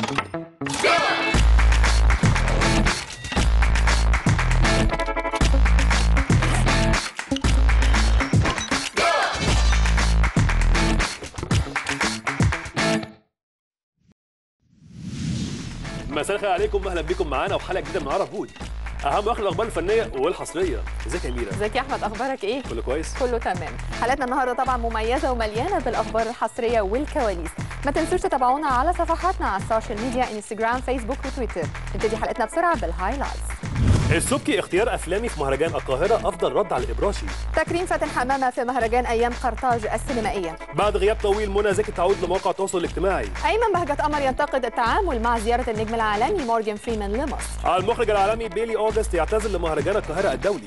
مساء الخير عليكم واهلا بيكم معانا وحلقه جديده من عرب بود اهم واخر الاخبار الفنيه والحصريه ازيك يا اميره ازيك يا احمد اخبارك ايه كله كويس كله تمام حلقتنا النهارده طبعا مميزه ومليانه بالاخبار الحصريه والكواليس ما تنسوش تتابعونا على صفحاتنا على السوشيال ميديا انستجرام فيسبوك وتويتر نبتدي حلقتنا بسرعه بالهايلايتس السبكي اختيار افلامي في مهرجان القاهره افضل رد على الابراشي تكريم فاتن حمامه في مهرجان ايام قرطاج السينمائيه بعد غياب طويل منى زكي تعود لمواقع التواصل الاجتماعي ايمن بهجت قمر ينتقد التعامل مع زياره النجم العالمي مورجان فريمان لمصر المخرج العالمي بيلي اوجست يعتزل لمهرجان القاهره الدولي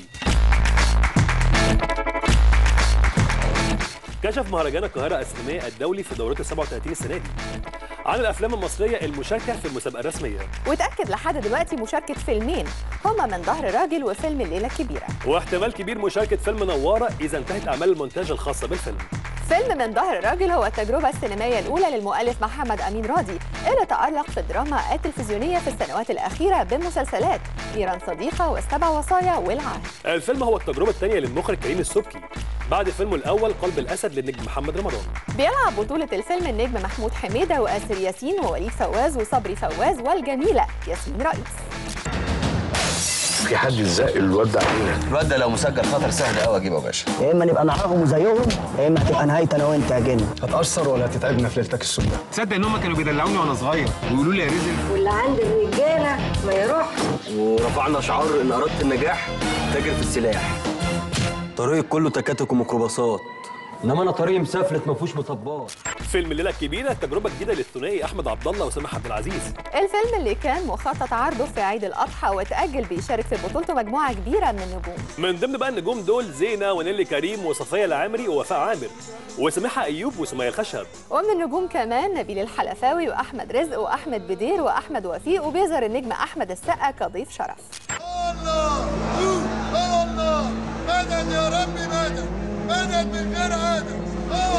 كشف مهرجان القاهرة السينمائي الدولي في دورته 37 السنة دي عن الأفلام المصرية المشاركة في المسابقة الرسمية وتاكد لحد دلوقتي مشاركه فيلمين هما من ظهر راجل وفيلم الليله الكبيره واحتمال كبير مشاركة فيلم نوارة إذا انتهت أعمال المونتاج الخاصة بالفيلم فيلم من ظهر الراجل هو التجربة السينمائية الأولى للمؤلف محمد أمين راضي اللي تألق في الدراما التلفزيونية في السنوات الأخيرة بمسلسلات إيران صديقة والسبع وصايا والعهد الفيلم هو التجربة الثانية للمخرج كريم السبكي بعد فيلمه الأول قلب الأسد للنجم محمد رمضان بيلعب بطولة الفيلم النجم محمود حميدة وآسر ياسين ووليد فواز وصبري فواز والجميلة ياسمين رئيس في حد يزق الواد ده علينا الواد ده لو مسجل خطر سهل قوي اجيبه يا باشا يا اما نبقى معاهم وزيهم يا اما هتبقى نهايتي انا وانت يا جن هتأثر ولا هتتعبنا في ليلتك السوداء تصدق ان هم كانوا بيدلعوني وانا صغير ويقولوا لي يا رزق واللي عند الرجاله ما يروحش ورفعنا شعار ان اردت النجاح تاجر في السلاح طريق كله تكاتك وميكروباصات انما انا طريقي مسافلت ما فيهوش مطبات فيلم الليلة الكبيرة تجربة جديدة للثنائي أحمد عبد الله وسامح عبد العزيز الفيلم اللي كان مخطط عرضه في عيد الأضحى وتأجل بيشارك في بطولته مجموعة كبيرة من النجوم من ضمن بقى النجوم دول زينة ونيلي كريم وصفية العامري ووفاء عامر وسماحة أيوب وسمية الخشب ومن النجوم كمان نبيل الحلفاوي وأحمد رزق وأحمد بدير وأحمد وفيق وبيظهر النجم أحمد السقا كضيف شرف الله الله مدد يا ربي مدد مدد من غير عدد اه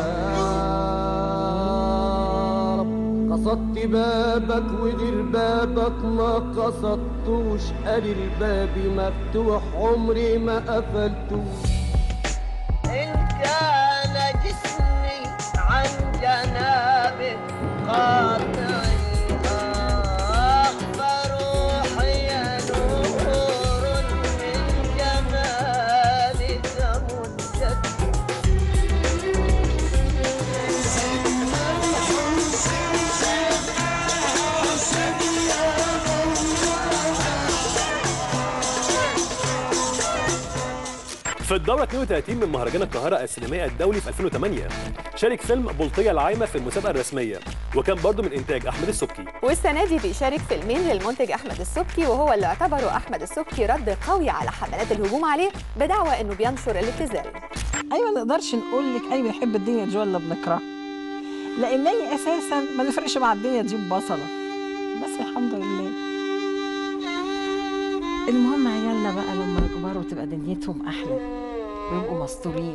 الله قصدت بابك ودير بابك ما قصدتوش قال الباب مفتوح عمري ما قفلتوش إن كان جسمي عن جنابك قاطع فروحي نور من جمالك مجد في الدورة 32 من مهرجان القاهرة السينمائي الدولي في 2008 شارك فيلم بلطية العايمة في المسابقة الرسمية وكان برضه من إنتاج أحمد السبكي والسنة دي بيشارك فيلمين للمنتج أحمد السبكي وهو اللي اعتبره أحمد السبكي رد قوي على حملات الهجوم عليه بدعوى إنه بينشر الابتذال ايوه ما نقدرش نقول لك ايوه بنحب الدنيا دي ولا بنكرهها لانني اساسا ما نفرقش مع الدنيا دي ببصله بس الحمد لله المهم عيالنا بقى لما يكبروا تبقى دنيتهم احلى ويبقوا مستورين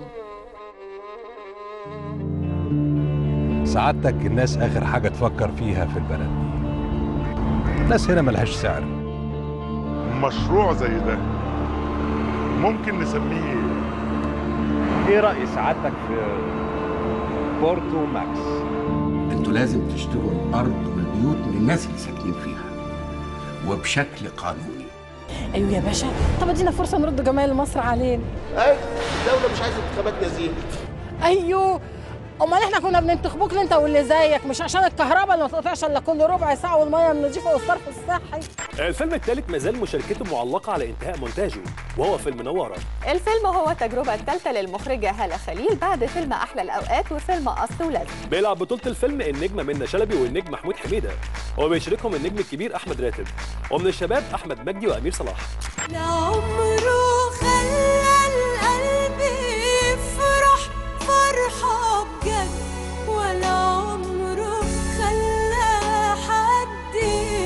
سعادتك الناس اخر حاجه تفكر فيها في البلد دي الناس هنا ملهاش سعر مشروع زي ده ممكن نسميه ايه؟ ايه راي سعادتك في بورتو ماكس انتوا لازم تشتروا الارض والبيوت من الناس اللي ساكنين فيها وبشكل قانوني ايوه يا باشا طب ادينا فرصه نرد جمال مصر علينا اي الدوله مش عايزه انتخابات نزيهه ايوه امال احنا كنا بننتخبوك انت واللي زيك مش عشان الكهرباء اللي ما تقطعش الا كل ربع ساعه والميه النظيفه والصرف الصحي الفيلم الثالث مازال مشاركته معلقة على انتهاء مونتاجه وهو فيلم نوارة الفيلم هو التجربة الثالثة للمخرجة هالة خليل بعد فيلم أحلى الأوقات وفيلم أصل ولاد بيلعب بطولة الفيلم النجمة منى شلبي والنجم محمود حميدة وبيشاركهم النجم الكبير أحمد راتب ومن الشباب أحمد مجدي وأمير صلاح لعمره خلى القلب يفرح فرحة بجد ولا عمره خلى حد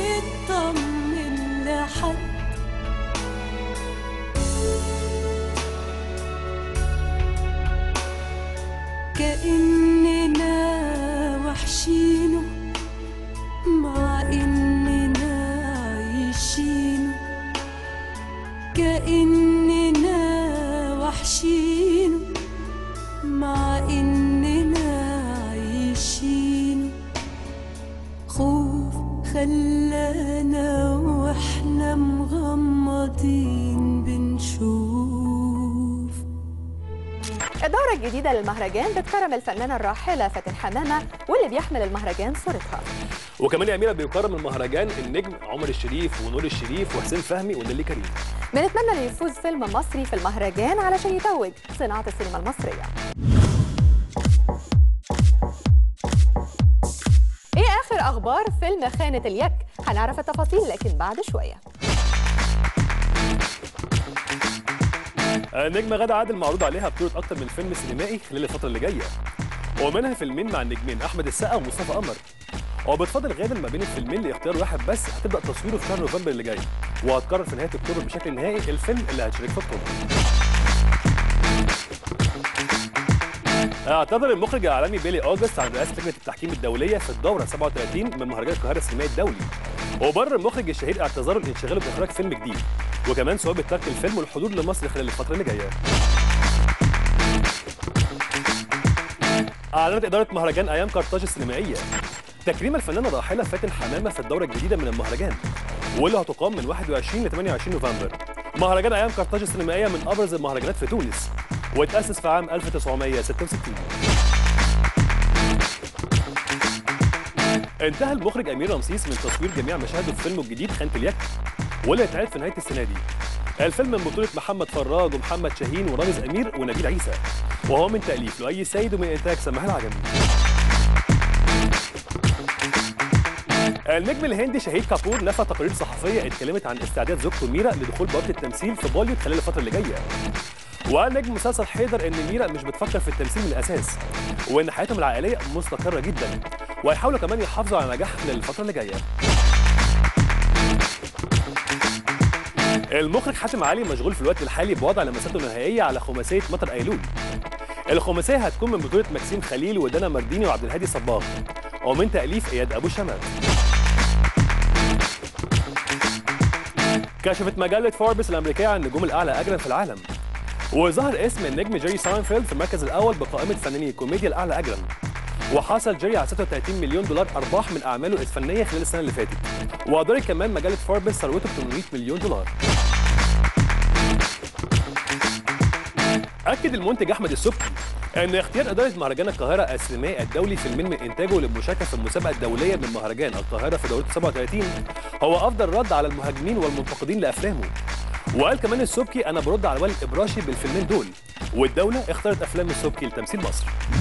يطمن لحد كأننا وحشينه مع مع إننا وحشين مع إننا عايشين خوف خلانا واحنا مغمضين بنشوف الدورة الجديدة للمهرجان بتكرم الفنانة الراحلة فاتن حمامة واللي بيحمل المهرجان صورتها وكمان يا اميره بيكرم المهرجان النجم عمر الشريف ونور الشريف وحسين فهمي ونيلي كريم بنتمنى ان يفوز فيلم مصري في المهرجان علشان يتوج صناعة السينما المصرية ايه اخر اخبار فيلم خانة اليك هنعرف التفاصيل لكن بعد شوية النجمه غادة عادل معروض عليها بطولة أكتر من فيلم سينمائي خلال الفترة اللي جاية ومنها فيلمين مع النجمين أحمد السقا ومصطفى قمر وبتفضل غادة ما بين الفيلمين لاختيار واحد بس هتبدأ تصويره في شهر نوفمبر اللي جاي وهتقرر في نهاية أكتوبر بشكل نهائي الفيلم اللي هتشارك في البطولة اعتذر المخرج العالمي بيلي اوجست عن رئاسه لجنه التحكيم الدوليه في الدوره 37 من مهرجان القاهره السينمائي الدولي وبرر المخرج الشهير اعتذاره لانشغاله باخراج فيلم جديد وكمان صعوبه ترك الفيلم والحضور لمصر خلال الفتره اللي جايه اعلنت اداره مهرجان ايام قرطاج السينمائيه تكريم الفنانه الراحله فاتن حمامه في الدوره الجديده من المهرجان واللي هتقام من 21 ل 28 نوفمبر مهرجان ايام قرطاج السينمائيه من ابرز المهرجانات في تونس واتأسس في عام 1966 انتهى المخرج امير رمسيس من تصوير جميع مشاهده في فيلمه الجديد خانة اليك واللي هيتعرض في نهايه السنه دي الفيلم من بطولة محمد فراج ومحمد شاهين ورامز أمير ونبيل عيسى وهو من تأليف لؤي سيد ومن إنتاج سماح العجمي النجم الهندي شهيد كابور نفى تقارير صحفية اتكلمت عن استعداد زوجته ميرا لدخول بوابة التمثيل في بوليوود خلال الفترة اللي جاية وقال نجم مسلسل حيدر ان ميرا مش بتفكر في التمثيل من الاساس وان حياتهم العائليه مستقره جدا وهيحاولوا كمان يحافظوا على نجاحها خلال الفتره اللي جايه المخرج حاتم علي مشغول في الوقت الحالي بوضع لمساته النهائيه على خماسيه مطر ايلول الخماسيه هتكون من بطوله مكسيم خليل ودانا مرديني وعبد الهادي صباغ ومن تاليف اياد ابو شمال كشفت مجله فوربس الامريكيه عن النجوم الاعلى اجرا في العالم وظهر اسم النجم جيري ساينفيلد في المركز الاول بقائمه فناني الكوميديا الاعلى اجرا وحصل جيري على 36 مليون دولار ارباح من اعماله الفنيه خلال السنه اللي فاتت وادارت كمان مجله فوربس ثروته ب 800 مليون دولار اكد المنتج احمد السبكي ان اختيار اداره مهرجان القاهره السينمائي الدولي فيلمين من انتاجه للمشاركه في المسابقه الدوليه من مهرجان القاهره في دورته 37 هو افضل رد على المهاجمين والمنتقدين لافلامه وقال كمان السبكي انا برد على والد ابراشي بالفيلمين دول والدوله اختارت افلام السبكي لتمثيل مصر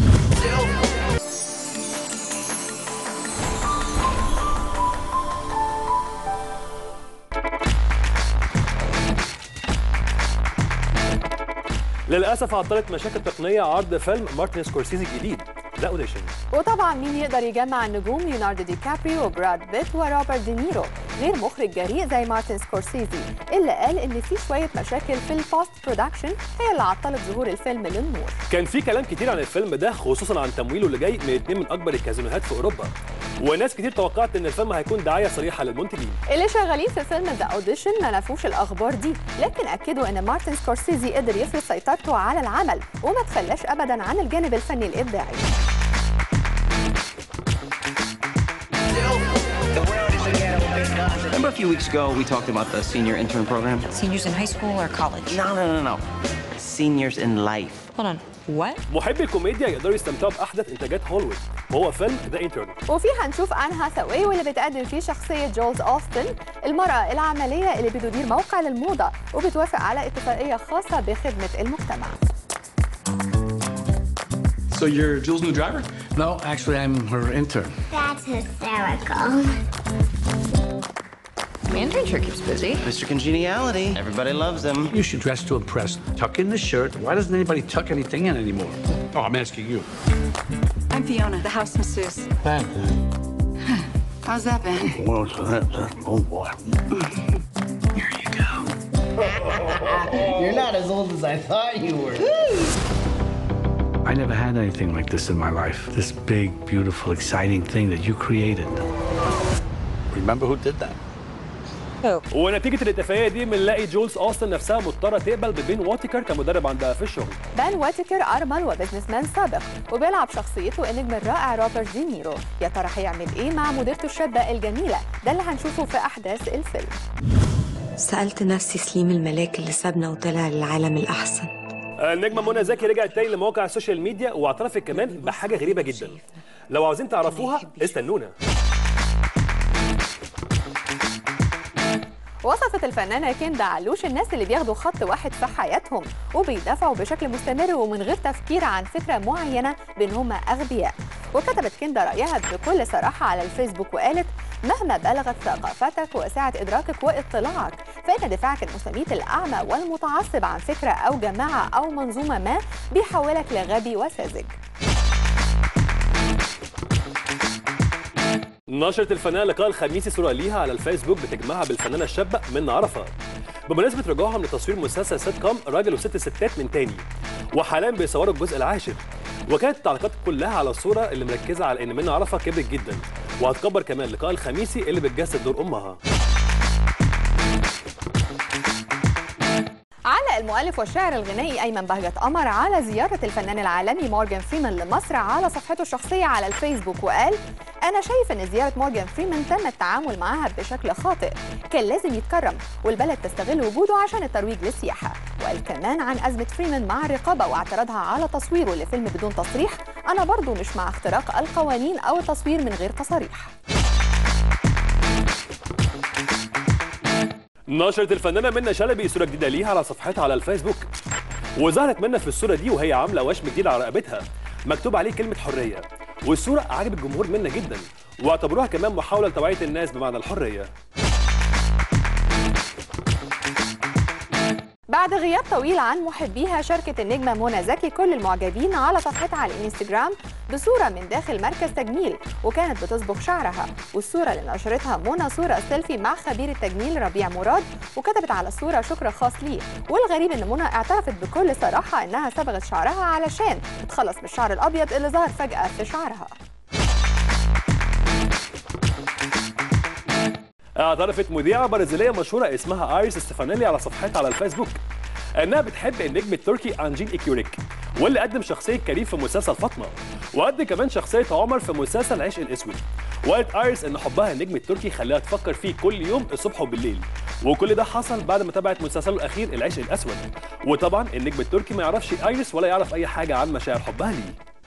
للاسف عطلت مشاكل تقنيه عرض فيلم مارتن سكورسيزي الجديد ذا اوديشن وطبعا مين يقدر يجمع النجوم ليوناردو دي كابريو وبراد بيت وروبرت دينيرو غير مخرج جريء زي مارتن سكورسيزي اللي قال ان في شويه مشاكل في البوست برودكشن هي اللي عطلت ظهور الفيلم للنور كان في كلام كتير عن الفيلم ده خصوصا عن تمويله اللي جاي من اتنين من اكبر الكازينوهات في اوروبا وناس كتير توقعت ان الفيلم هيكون دعايه صريحه للمنتجين اللي شغالين في فيلم ذا اوديشن ما نفوش الاخبار دي لكن اكدوا ان مارتن سكورسيزي قدر يفرض سيطرته على العمل وما تخلاش ابدا عن الجانب الفني الابداعي Remember a few weeks ago we talked about the senior intern program? Seniors in high school or college? No, no, no, no. Seniors in life. Hold on. What? محبي الكوميديا يقدروا يستمتعوا باحدث انتاجات هوليوود وهو فيلم ذا انترن وفي هنشوف ان هاثاواي واللي بتقدم فيه شخصيه جولز اوستن المراه العمليه اللي بتدير موقع للموضه وبتوافق على اتفاقيه خاصه بخدمه المجتمع So you're Jules' new driver? No, actually, I'm her intern. That's hysterical. The intern sure keeps busy. Mr. Congeniality. Everybody loves him. You should dress to impress. Tuck in the shirt. Why doesn't anybody tuck anything in anymore? Oh, I'm asking you. I'm Fiona, the house masseuse. Thank How's that been? Well, so that, that, oh boy. You're not as old as I thought you were. I never had anything like this in my life. This big, beautiful, exciting thing that you created. Remember who did that? ونتيجه الاتفاقيه دي بنلاقي جولز اوستن نفسها مضطره تقبل ببين واتيكر كمدرب عندها في الشغل بان واتيكر أرمل وبزنس مان سابق وبيلعب شخصيته النجم الرائع روبرت دينيرو يا ترى هيعمل إيه مع مديرته الشابة الجميلة ده اللي هنشوفه في أحداث الفيلم سألت نفسي سليم الملاك اللي سابنا وطلع للعالم الأحسن النجمه منى زكي رجعت تاني لمواقع السوشيال ميديا واعترفت كمان بحاجه غريبه جدا لو عاوزين تعرفوها استنونا وصفت الفنانة كندا علوش الناس اللي بياخدوا خط واحد في حياتهم وبيدافعوا بشكل مستمر ومن غير تفكير عن فكرة معينة بأن هم أغبياء وكتبت كندا رأيها بكل صراحة على الفيسبوك وقالت مهما بلغت ثقافتك وسعة إدراكك واطلاعك فإن دفاعك المستميت الأعمى والمتعصب عن فكرة أو جماعة أو منظومة ما بيحولك لغبي وساذج نشرت الفنانه لقاء الخميسي صوره ليها على الفيسبوك بتجمعها بالفنانه الشابه منى عرفه بمناسبه رجوعهم لتصوير مسلسل سيت كوم راجل وست ستات من تاني وحاليا بيصوروا الجزء العاشر وكانت التعليقات كلها على الصوره اللي مركزه على ان منى عرفه كبرت جدا وهتكبر كمان لقاء الخميسي اللي بتجسد دور امها علق المؤلف والشاعر الغنائي أيمن بهجت قمر على زيارة الفنان العالمي مورجان فريمان لمصر على صفحته الشخصية على الفيسبوك وقال أنا شايف إن زيارة مورجان فريمان تم التعامل معها بشكل خاطئ كان لازم يتكرم والبلد تستغل وجوده عشان الترويج للسياحة وقال كمان عن أزمة فريمان مع الرقابة واعتراضها على تصويره لفيلم بدون تصريح أنا برضو مش مع اختراق القوانين أو التصوير من غير تصاريح نشرت الفنانه منى شلبي صوره جديده ليها على صفحتها على الفيسبوك وظهرت منى في الصوره دي وهي عامله وشم جديد على رقبتها مكتوب عليه كلمه حريه والصوره عجبت الجمهور منى جدا واعتبروها كمان محاوله لتوعيه الناس بمعنى الحريه بعد غياب طويل عن محبيها شاركت النجمة منى زكي كل المعجبين على صفحتها على الانستجرام بصورة من داخل مركز تجميل وكانت بتصبغ شعرها والصورة اللي نشرتها منى صورة سيلفي مع خبير التجميل ربيع مراد وكتبت على الصورة شكر خاص ليه والغريب ان منى اعترفت بكل صراحة انها صبغت شعرها علشان تتخلص من الشعر الابيض اللي ظهر فجأة في شعرها اعترفت مذيعه برازيليه مشهوره اسمها ايريس ستيفانيلي على صفحتها على الفيسبوك انها بتحب النجم التركي انجيل ايكيوريك واللي قدم شخصيه كريم في مسلسل فاطمه وقدم كمان شخصيه عمر في مسلسل عشق الاسود وقالت ايريس ان حبها النجم التركي خلاها تفكر فيه كل يوم الصبح وبالليل وكل ده حصل بعد ما تابعت مسلسله الاخير العشق الاسود وطبعا النجم التركي ما يعرفش ايريس ولا يعرف اي حاجه عن مشاعر حبها ليه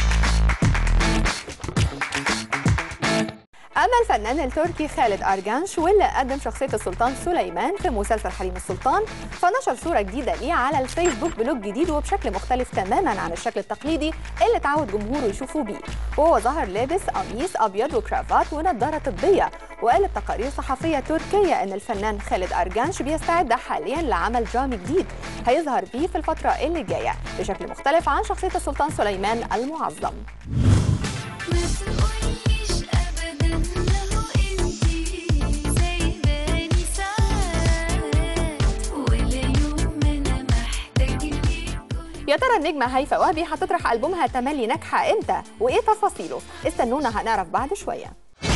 أما الفنان التركي خالد أرجانش واللي قدم شخصية السلطان سليمان في مسلسل حريم السلطان فنشر صورة جديدة ليه على الفيسبوك بلوك جديد وبشكل مختلف تماما عن الشكل التقليدي اللي اتعود جمهوره يشوفوا بيه وهو ظهر لابس قميص أبيض وكرافات ونضارة طبية وقالت تقارير صحفية تركية إن الفنان خالد أرجانش بيستعد حاليا لعمل درامي جديد هيظهر بيه في الفترة اللي جاية بشكل مختلف عن شخصية السلطان سليمان المعظم يا ترى النجمة هيفاء وهبي هتطرح ألبومها تملي ناجحة إمتى؟ وإيه تفاصيله؟ استنونا هنعرف بعد شوية.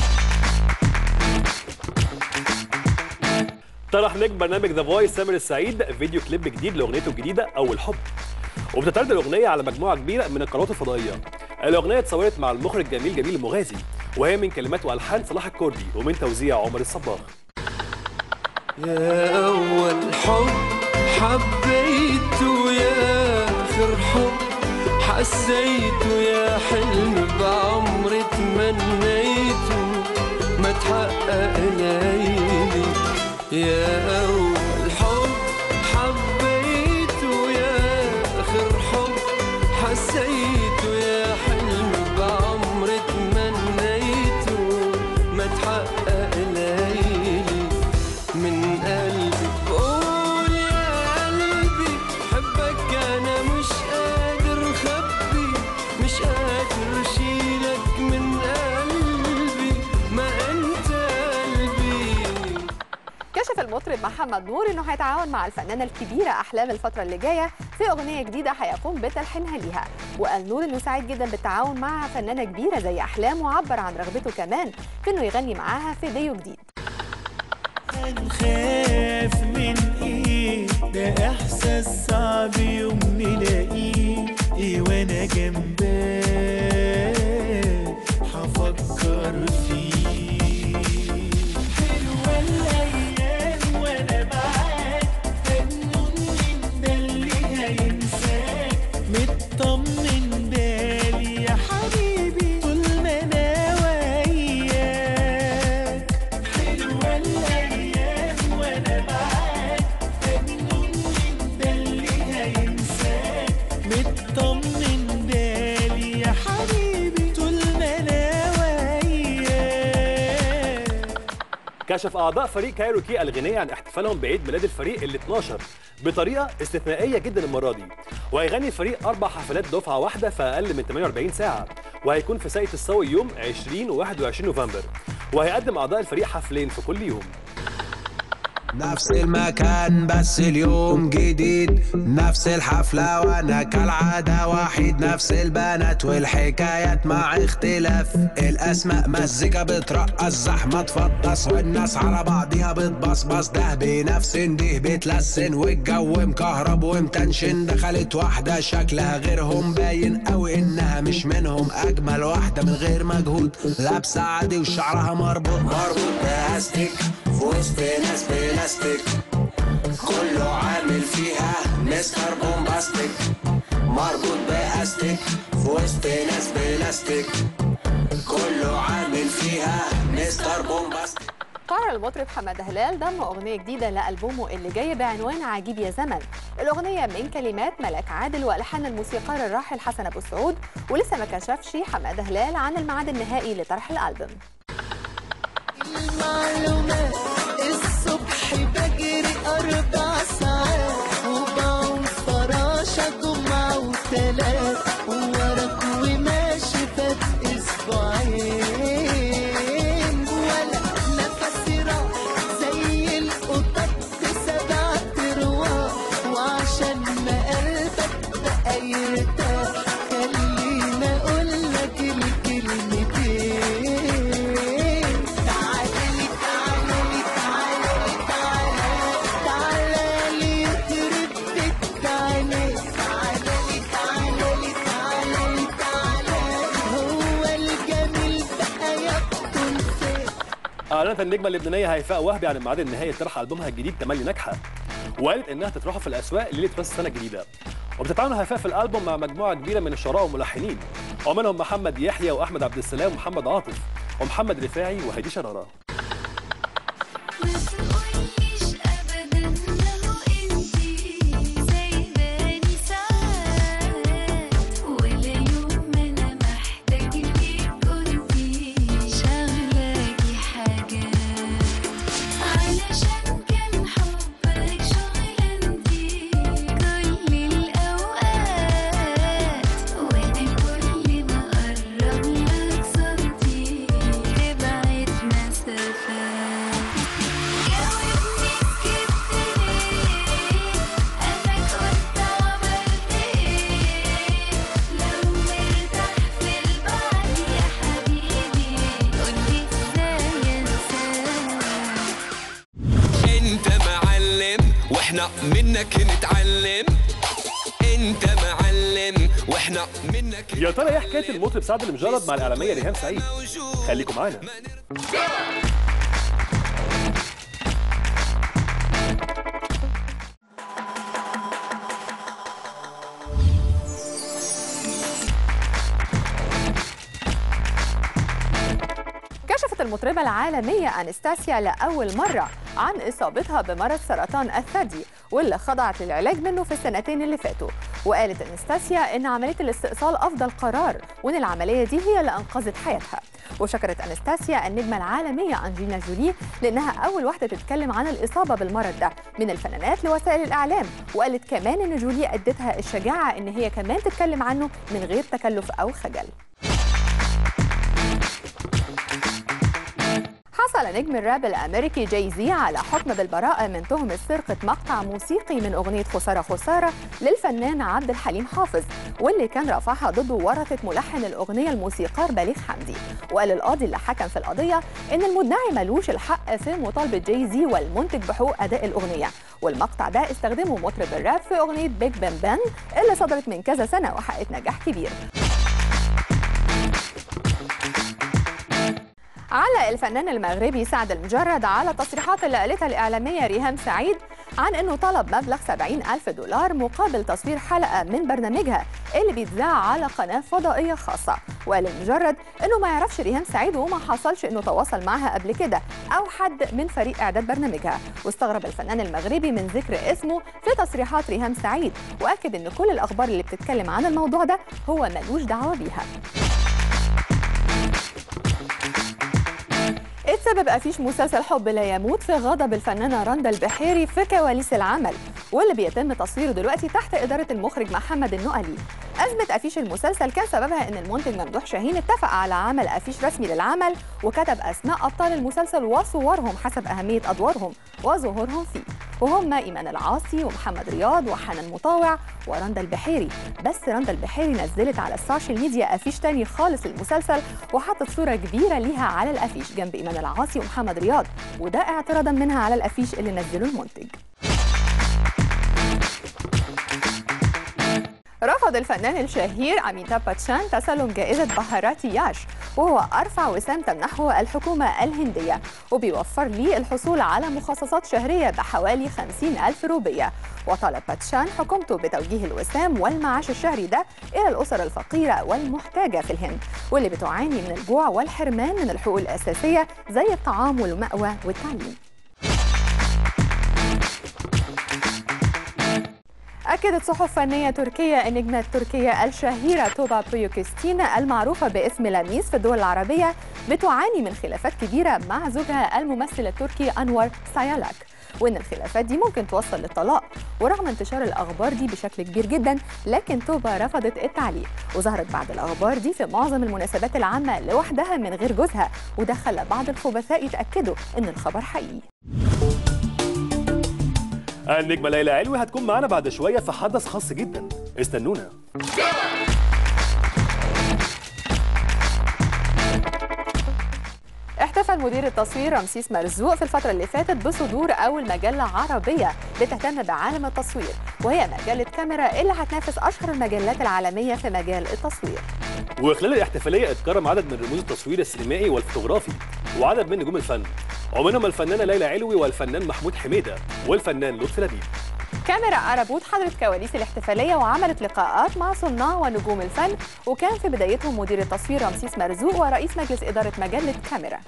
طرح نجم برنامج ذا فويس سامر السعيد فيديو كليب جديد لاغنيته الجديده اول حب وبتتعرض الاغنيه على مجموعه كبيره من القنوات الفضائيه الاغنيه اتصورت مع المخرج جميل جميل المغازي وهي من كلمات والحان صلاح الكردي ومن توزيع عمر الصباغ يا أول حب حبيته يا آخر حب حسيته يا حلم بعمري تمنيته ما تحقق ليلي يا أول حب حبيته يا آخر حب حسيته يا حلم بعمري تمنيته ما تحقق ليلي من قلبي بقول يا قلبي حبك انا مش قادر اخبي مش قادر اشيلك من قلبي ما انت قلبي كشف المطرب محمد نور انه هيتعاون مع الفنانه الكبيره احلام الفتره اللي جايه في اغنيه جديده هيقوم بتلحينها ليها وقال نور انه سعيد جدا بالتعاون مع فنانه كبيره زي احلام وعبر عن رغبته كمان في انه يغني معاها في فيديو جديد هنخاف من ايه ده احساس صعب يوم نلاقيه ايه وانا جنبك هفكر فيه حلوة الايام وانا معاك مجنون من ده اللي هينساك مطمن بالي يا حبيبي طول ما انا وياك حلوة الايام وانا معاك مجنون من ده اللي هينساك مطمن بالي يا حبيبي طول ما انا وياك كشف اعضاء فريق كايروكي الغنية عن احتفالهم بعيد ميلاد الفريق ال 12 بطريقه استثنائيه جدا المره دي وهيغني الفريق اربع حفلات دفعه واحده في اقل من 48 ساعه وهيكون في ساقية الصاوي يوم 20 و 21 نوفمبر وهيقدم اعضاء الفريق حفلين في كل يوم نفس المكان بس اليوم جديد نفس الحفلة وانا كالعادة وحيد نفس البنات والحكايات مع اختلاف الاسماء مزيكا بترقص زحمة تفطس والناس على بعضيها بتبصبص ده بنفس ده بتلسن والجو مكهرب ومتنشن دخلت واحدة شكلها غيرهم باين قوي انها مش منهم اجمل واحدة من غير مجهود لابسة عادي وشعرها مربوط مربوط باستيك في وسط ناس بلاستيك كله عامل فيها مستر بومباستيك مربوط باستيك في وسط ناس بلاستيك كله عامل فيها مستر بومباستيك قرر المطرب حماده هلال ضم أغنية جديدة لألبومه اللي جاي بعنوان عجيب يا زمن الأغنية من كلمات ملاك عادل وألحان الموسيقار الراحل حسن أبو السعود ولسه ما كشفش حماده هلال عن الميعاد النهائي لطرح الألبوم المعلومات الصبح بجري أربع ساعات وبعوم فراشة جمعة وتلات وورق وماشي فات أسبوعين ولا نفسي راح زي القطط بسبع ترواح وعشان ما قلبك بقى يرتاح خلينا أقول لك الكلمتين تعالي تعالي تعالي تعالي تعالي يخرب بيت تعالي تعالي تعالي تعالي تعالي هو الجميل بقى يبطل فين اعلنت النجمه اللبنانيه هيفاء وهبي عن الميعاد النهائي لطرح البومها الجديد تملي ناجحه وقالت انها تطرحه في الاسواق ليله راس السنه الجديده وبتتعاون هيفاء في الالبوم مع مجموعه كبيره من الشعراء والملحنين ومنهم محمد يحيى واحمد عبد السلام ومحمد عاطف ومحمد رفاعي وهدي شراره انت معلم واحنا منك نتعلم انت معلم واحنا منك يا ترى ايه حكايه المطرب سعد المجرد مع الاعلاميه ريهام سعيد خليكم معانا كشفت المطربة العالمية أنستاسيا لأول مرة عن إصابتها بمرض سرطان الثدي واللي خضعت للعلاج منه في السنتين اللي فاتوا وقالت أنستاسيا إن عملية الاستئصال أفضل قرار وإن العملية دي هي اللي أنقذت حياتها وشكرت أنستاسيا النجمة العالمية أنجينا جولي لأنها أول واحدة تتكلم عن الإصابة بالمرض ده من الفنانات لوسائل الإعلام وقالت كمان إن جولي أدتها الشجاعة إن هي كمان تتكلم عنه من غير تكلف أو خجل حصل نجم الراب الامريكي جاي زي على حكم بالبراءه من تهمه سرقه مقطع موسيقي من اغنيه خساره خساره للفنان عبد الحليم حافظ واللي كان رفعها ضده ورثه ملحن الاغنيه الموسيقار بليغ حمدي وقال القاضي اللي حكم في القضيه ان المدعي ملوش الحق في مطالبه جاي زي والمنتج بحقوق اداء الاغنيه والمقطع ده استخدمه مطرب الراب في اغنيه بيج بان بان اللي صدرت من كذا سنه وحققت نجاح كبير علق الفنان المغربي سعد المجرد على التصريحات اللي قالتها الإعلامية ريهام سعيد عن أنه طلب مبلغ 70 ألف دولار مقابل تصوير حلقة من برنامجها اللي بيتذاع على قناة فضائية خاصة وقال المجرد أنه ما يعرفش ريهام سعيد وما حصلش أنه تواصل معها قبل كده أو حد من فريق إعداد برنامجها واستغرب الفنان المغربي من ذكر اسمه في تصريحات ريهام سعيد وأكد أن كل الأخبار اللي بتتكلم عن الموضوع ده هو ملوش دعوة بيها اتسبب أفيش مسلسل حب لا يموت في غضب الفنانة رندا البحيري في كواليس العمل واللي بيتم تصويره دلوقتي تحت إدارة المخرج محمد النقلي أزمة أفيش المسلسل كان سببها إن المنتج ممدوح شاهين اتفق على عمل أفيش رسمي للعمل وكتب أسماء أبطال المسلسل وصورهم حسب أهمية أدوارهم وظهورهم فيه وهم إيمان العاصي ومحمد رياض وحنان مطاوع ورندا البحيري بس رندا البحيري نزلت على السوشيال ميديا أفيش تاني خالص للمسلسل وحطت صورة كبيرة ليها على الأفيش جنب إيمان العاصي ومحمد رياض وده اعتراضا منها على الأفيش اللي نزله المنتج رفض الفنان الشهير أميتاب باتشان تسلم جائزة بهاراتي ياش وهو أرفع وسام تمنحه الحكومة الهندية وبيوفر لي الحصول على مخصصات شهرية بحوالي 50 ألف روبية وطالب باتشان حكومته بتوجيه الوسام والمعاش الشهري ده إلى الأسر الفقيرة والمحتاجة في الهند واللي بتعاني من الجوع والحرمان من الحقوق الأساسية زي الطعام والمأوى والتعليم أكدت صحف فنية تركية النجمة التركية الشهيرة توبا بيوكستينا المعروفة باسم لاميس في الدول العربية بتعاني من خلافات كبيرة مع زوجها الممثل التركي أنور سايالاك وإن الخلافات دي ممكن توصل للطلاق ورغم انتشار الأخبار دي بشكل كبير جدا لكن توبا رفضت التعليق وظهرت بعد الأخبار دي في معظم المناسبات العامة لوحدها من غير جوزها وده خلى بعض الخبثاء يتأكدوا إن الخبر حقيقي النجمة ليلى علوي هتكون معانا بعد شوية في حدث خاص جدا استنونا احتفل مدير التصوير رمسيس مرزوق في الفترة اللي فاتت بصدور أول مجلة عربية بتهتم بعالم التصوير وهي مجلة كاميرا اللي هتنافس أشهر المجلات العالمية في مجال التصوير وخلال الاحتفالية اتكرم عدد من رموز التصوير السينمائي والفوتوغرافي وعدد من نجوم الفن ومنهم الفنانة ليلى علوي والفنان محمود حميدة والفنان لطفي لبيب كاميرا أرابوت حضرت كواليس الاحتفالية وعملت لقاءات مع صناع ونجوم الفن وكان في بدايتهم مدير التصوير رمسيس مرزوق ورئيس مجلس إدارة مجلة كاميرا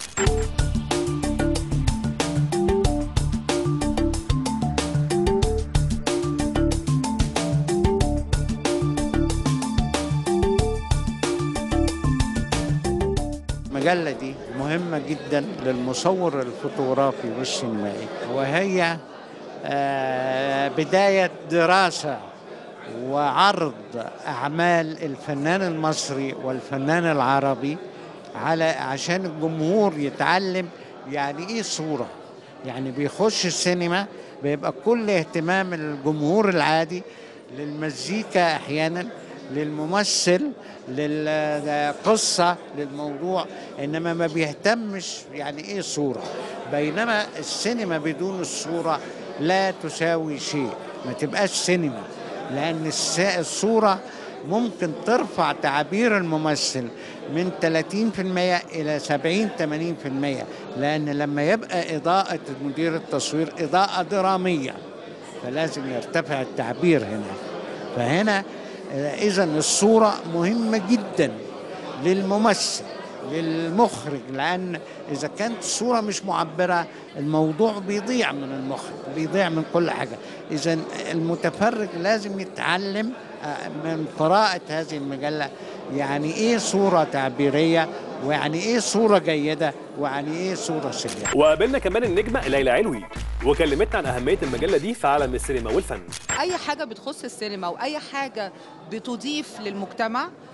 المجلة دي مهمة جدا للمصور الفوتوغرافي والسينمائي وهي آه، بداية دراسة وعرض أعمال الفنان المصري والفنان العربي على عشان الجمهور يتعلم يعني إيه صورة يعني بيخش السينما بيبقى كل اهتمام الجمهور العادي للمزيكا أحيانا للممثل للقصة للموضوع إنما ما بيهتمش يعني إيه صورة بينما السينما بدون الصورة لا تساوي شيء ما تبقاش سينما لأن الس- الصورة ممكن ترفع تعبير الممثل من 30% إلى 70 80% لأن لما يبقى إضاءة مدير التصوير إضاءة درامية فلازم يرتفع التعبير هنا فهنا إذا الصورة مهمة جدا للممثل للمخرج لأن إذا كانت الصورة مش معبرة الموضوع بيضيع من المخرج بيضيع من كل حاجة إذا المتفرج لازم يتعلم آه، من قراءة هذه المجلة يعني إيه صورة تعبيرية ويعني إيه صورة جيدة ويعني إيه صورة سيئة وقابلنا كمان النجمة ليلى علوي وكلمتنا عن أهمية المجلة دي في عالم السينما والفن اي حاجه بتخص السينما واي حاجه بتضيف للمجتمع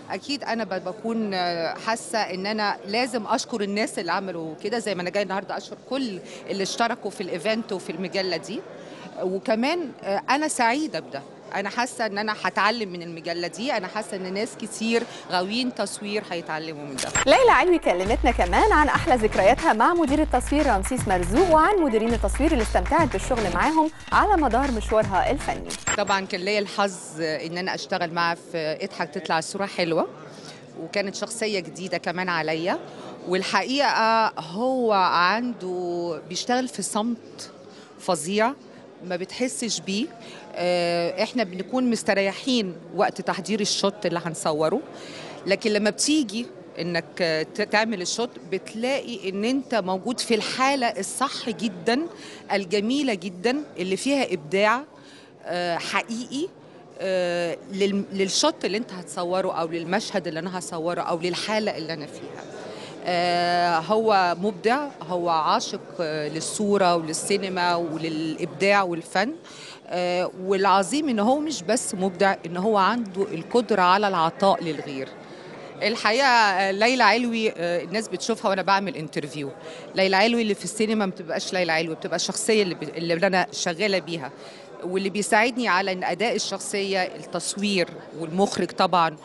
اكيد انا ب- بكون آه، حاسه ان انا لازم اشكر الناس اللي عملوا كده زي ما انا جاي النهارده اشكر كل اللي اشتركوا في الايفنت وفي المجله دي وكمان آه، انا سعيده بده انا حاسه ان انا هتعلم من المجله دي انا حاسه ان ناس كتير غاويين تصوير هيتعلموا من ده ليلى علوي كلمتنا كمان عن احلى ذكرياتها مع مدير التصوير رمسيس مرزوق وعن مديرين التصوير اللي استمتعت بالشغل معاهم على مدار مشوارها الفني طبعا كان ليا الحظ ان انا اشتغل معاه في اضحك تطلع الصوره حلوه وكانت شخصيه جديده كمان عليا والحقيقه هو عنده بيشتغل في صمت فظيع ما بتحسش بيه آه، احنا بنكون مستريحين وقت تحضير الشوت اللي هنصوره لكن لما بتيجي انك آه، ت- تعمل الشوت بتلاقي ان انت موجود في الحاله الصح جدا الجميله جدا اللي فيها ابداع آه، حقيقي آه، لل- للشوت اللي انت هتصوره او للمشهد اللي انا هصوره او للحاله اللي انا فيها آه، هو مبدع هو عاشق آه، للصورة وللسينما وللإبداع والفن آه، والعظيم إن هو مش بس مبدع إن هو عنده القدرة على العطاء للغير الحقيقه آه، ليلى علوي آه، الناس بتشوفها وانا بعمل انترفيو ليلى علوي اللي في السينما ما بتبقاش ليلى علوي بتبقى الشخصيه اللي, ب... اللي انا شغاله بيها واللي بيساعدني على ان اداء الشخصيه التصوير والمخرج طبعا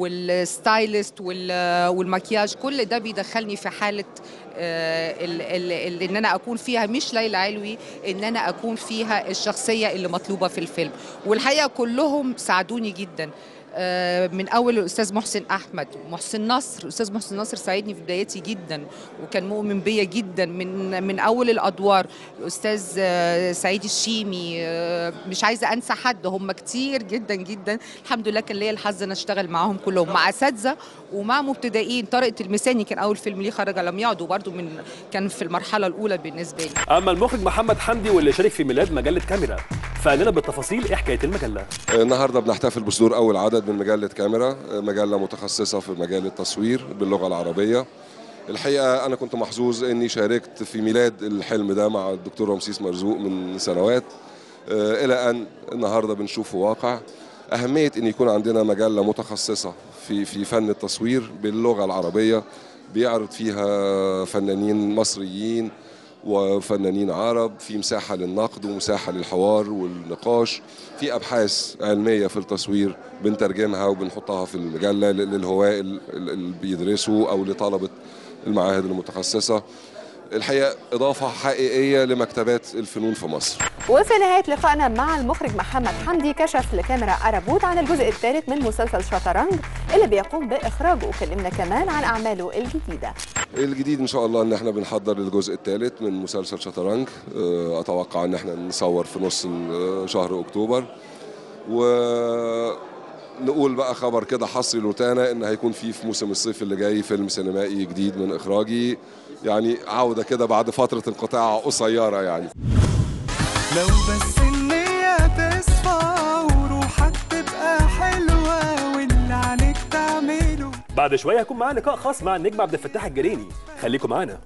والستايلست وال- والمكياج كل ده بيدخلني في حاله آه، ال- ال- ال- ان انا اكون فيها مش ليلى علوي ان انا اكون فيها الشخصيه اللي مطلوبه في الفيلم والحقيقه كلهم ساعدوني جدا آه، من اول الاستاذ محسن احمد محسن نصر الاستاذ محسن نصر ساعدني في بدايتي جدا وكان مؤمن بيا جدا من من اول الادوار الاستاذ آه، سعيد الشيمي آه، مش عايزه انسى حد هم كتير جدا جدا الحمد لله كان ليا الحظ ان اشتغل معاهم كلهم مع اساتذه ومع مبتدئين طارق التلمساني كان اول فيلم ليه خرج لم يعد وبرده من كان في المرحله الاولى بالنسبه لي اما المخرج محمد حمدي واللي شارك في ميلاد مجله كاميرا فقال لنا بالتفاصيل ايه حكايه المجله النهارده بنحتفل بصدور اول عدد من مجله كاميرا مجله متخصصه في مجال التصوير باللغه العربيه الحقيقه انا كنت محظوظ اني شاركت في ميلاد الحلم ده مع الدكتور رمسيس مرزوق من سنوات آه، الى ان النهارده بنشوفه واقع اهميه ان يكون عندنا مجله متخصصه في في فن التصوير باللغه العربيه بيعرض فيها فنانين مصريين وفنانين عرب في مساحة للنقد ومساحة للحوار والنقاش في أبحاث علمية في التصوير بنترجمها وبنحطها في المجلة للهواة اللي بيدرسوا أو لطلبة المعاهد المتخصصة الحقيقة إضافة حقيقية لمكتبات الفنون في مصر وفي نهاية لقائنا مع المخرج محمد حمدي كشف لكاميرا أرابود عن الجزء الثالث من مسلسل شطرنج اللي بيقوم بإخراجه وكلمنا كمان عن أعماله الجديدة الجديد ان شاء الله ان احنا بنحضر للجزء الثالث من مسلسل شطرنج آه، اتوقع ان احنا نصور في نص ال- شهر اكتوبر ونقول بقى خبر كده حصري لوتانا ان هيكون في في موسم الصيف اللي جاي فيلم سينمائي جديد من اخراجي يعني عوده كده بعد فتره انقطاع قصيره يعني لو بس النية تصفى وروحك تبقى حلوة واللي عليك تعمله بعد شويه هيكون معانا لقاء خاص مع النجم عبد الفتاح الجريني خليكم معانا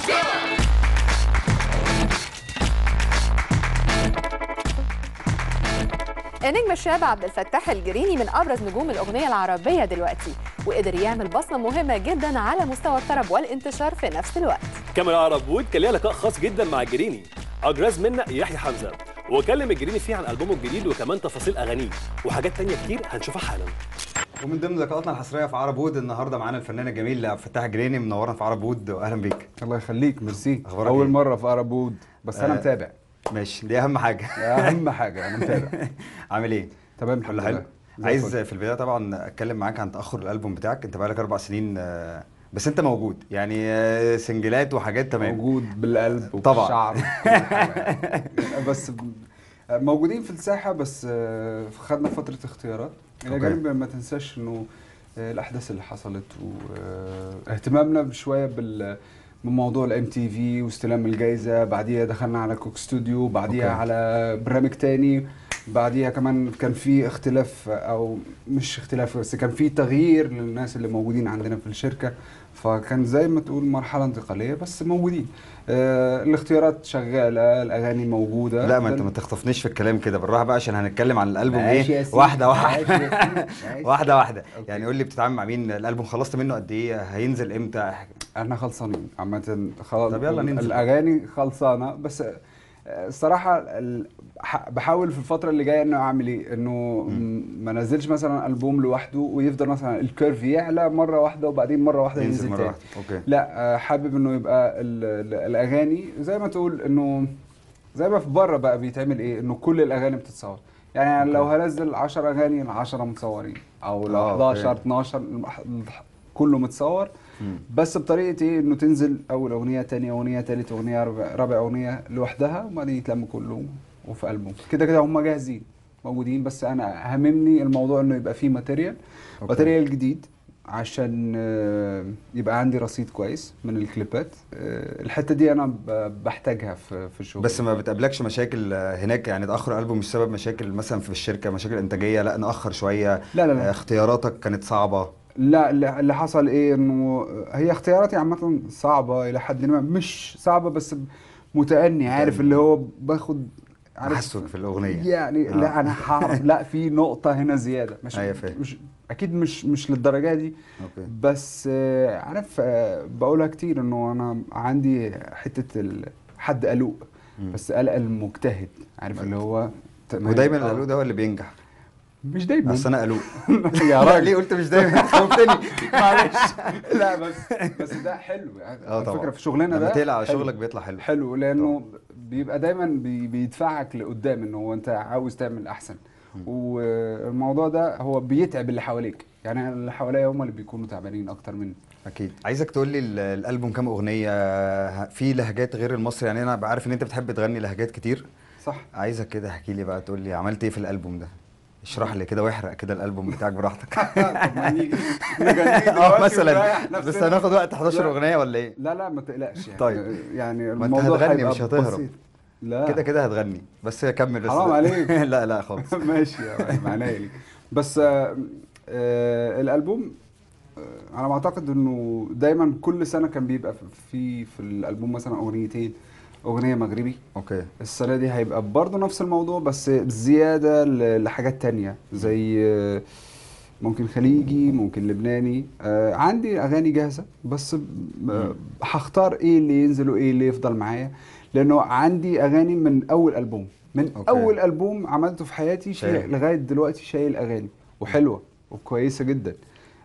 النجم الشاب عبد الفتاح الجريني من ابرز نجوم الاغنيه العربيه دلوقتي وقدر يعمل بصمه مهمه جدا على مستوى الطرب والانتشار في نفس الوقت كاميرا عرب وود كان ليها لقاء خاص جدا مع الجريني اجراز منا يحيى حمزه وكلم الجريني فيه عن البومه الجديد وكمان تفاصيل اغانيه وحاجات تانية كتير هنشوفها حالا ومن ضمن لقاءاتنا الحصريه في عرب وود النهارده معانا الفنان الجميل عبد الفتاح جريني منورنا في عرب وود واهلا بيك الله يخليك ميرسي اخبارك اول إيه؟ مره في عرب وود بس انا آه، متابع ماشي دي اهم حاجه اهم حاجه انا متابع عامل ايه تمام كله الحمد حلو لله زي عايز الفل. في البدايه طبعا اتكلم معاك عن تاخر الالبوم بتاعك انت بقالك اربع سنين آه، بس انت موجود يعني آه، سنجلات وحاجات تمام موجود بالقلب طبعا وبالشعر وكل حاجة. بس موجودين في الساحه بس آه، خدنا فتره اختيارات الى أوكي. جانب ما تنساش انه آه، الاحداث اللي حصلت واهتمامنا شويه بال بموضوع الام تي في واستلام الجائزه بعديها دخلنا على كوك ستوديو بعديها أوكي. على برنامج تاني بعديها كمان كان في اختلاف او مش اختلاف بس كان في تغيير للناس اللي موجودين عندنا في الشركه فكان زي ما تقول مرحله انتقاليه بس موجودين آه الاختيارات شغاله الاغاني موجوده لا ما انت ده- ما تخطفنيش في الكلام كده بالراحه بقى عشان هنتكلم عن الالبوم ماشي يا ايه سيدي، واحده ماشي واحده يا سيدي، ماشي. واحده واحده يعني قول لي بتتعامل مع مين الالبوم خلصت منه قد ايه هينزل امتى احنا خلصانين عامة خلاص طب يلا ننزل. الاغاني خلصانة بس آه، الصراحة ال- ح- بحاول في الفترة اللي جاية انه اعمل ايه انه م- ما نزلش مثلا البوم لوحده ويفضل مثلا الكيرف يعلى مرة واحدة وبعدين مرة واحدة ينزل ينزل مرة تاني واحدة. أوكي. لا آه، حابب انه يبقى ال- ال- الاغاني زي ما تقول انه زي ما في بره بقى بيتعمل ايه انه كل الاغاني بتتصور يعني لو هنزل 10 اغاني ال 10 متصورين او لو آه، 11 أوكي. 12 كله متصور بس بطريقه ايه انه تنزل اول اغنيه تاني اغنيه تالت اغنيه رابع, رابع اغنيه لوحدها وبعدين يتلم كله وفي البوم كده كده هم جاهزين موجودين بس انا هممني الموضوع انه يبقى فيه ماتيريال أوكي. ماتيريال جديد عشان آه، يبقى عندي رصيد كويس من الكليبات آه، الحته دي انا ب- بحتاجها في في الشغل بس ما بتقابلكش مشاكل آه، هناك يعني تاخر الالبوم مش سبب مشاكل مثلا في الشركه مشاكل انتاجيه لا ناخر شويه لا لا لا. آه، اختياراتك كانت صعبه لا اللي اللي حصل ايه انه هي اختياراتي عامه صعبه الى حد ما مش صعبه بس متأني عارف اللي هو باخد تحسك في الاغنيه يعني آه. لا انا هعرف لا في نقطه هنا زياده مش أيوة فاهم. مش اكيد مش مش للدرجه دي اوكي بس آه، عارف آه، بقولها كتير انه انا عندي حته ال- حد قلوق بس قلق المجتهد عارف اللي هو ودايما آه. القلوق ده هو اللي بينجح مش دايما اصل انا قلوق يا لا، راجل ليه قلت مش دايما خوفتني معلش لا بس بس ده حلو يعني اه على طبعا فكره في شغلنا ده لما تقلق على حلو. شغلك بيطلع حلو حلو لانه بيبقى دايما بي بيدفعك لقدام ان هو انت عاوز تعمل احسن والموضوع ده هو بيتعب اللي حواليك يعني اللي حواليا هم اللي بيكونوا تعبانين اكتر مني اكيد عايزك تقول لي ال- الالبوم كام اغنيه في لهجات غير المصري يعني انا بعرف ان انت بتحب تغني لهجات كتير صح عايزك كده احكي لي بقى تقول لي عملت ايه في الالبوم ده اشرح لي كده واحرق كده الالبوم بتاعك براحتك اه مثلا بس هناخد وقت 11 اغنيه ولا ايه لا لا ما تقلقش يعني طيب. يعني ما انت الموضوع هتغني هيبقى مش هتهرب بسيط. لا كده كده هتغني بس كمل بس حرام عليك لا لا خالص ماشي يا معناها لي بس آه آه الالبوم آه انا بعتقد انه دايما كل سنه كان بيبقى في في الالبوم مثلا اغنيتين اغنيه مغربي اوكي السنه دي هيبقى برضه نفس الموضوع بس زياده ل- لحاجات تانية زي آه، ممكن خليجي ممكن لبناني آه عندي اغاني جاهزه بس آه، هختار ايه اللي ينزل وايه اللي يفضل معايا لانه عندي اغاني من اول البوم من أوكي. أوكي. اول البوم عملته في حياتي شايل شايل. لغايه دلوقتي شايل اغاني وحلوه وكويسه جدا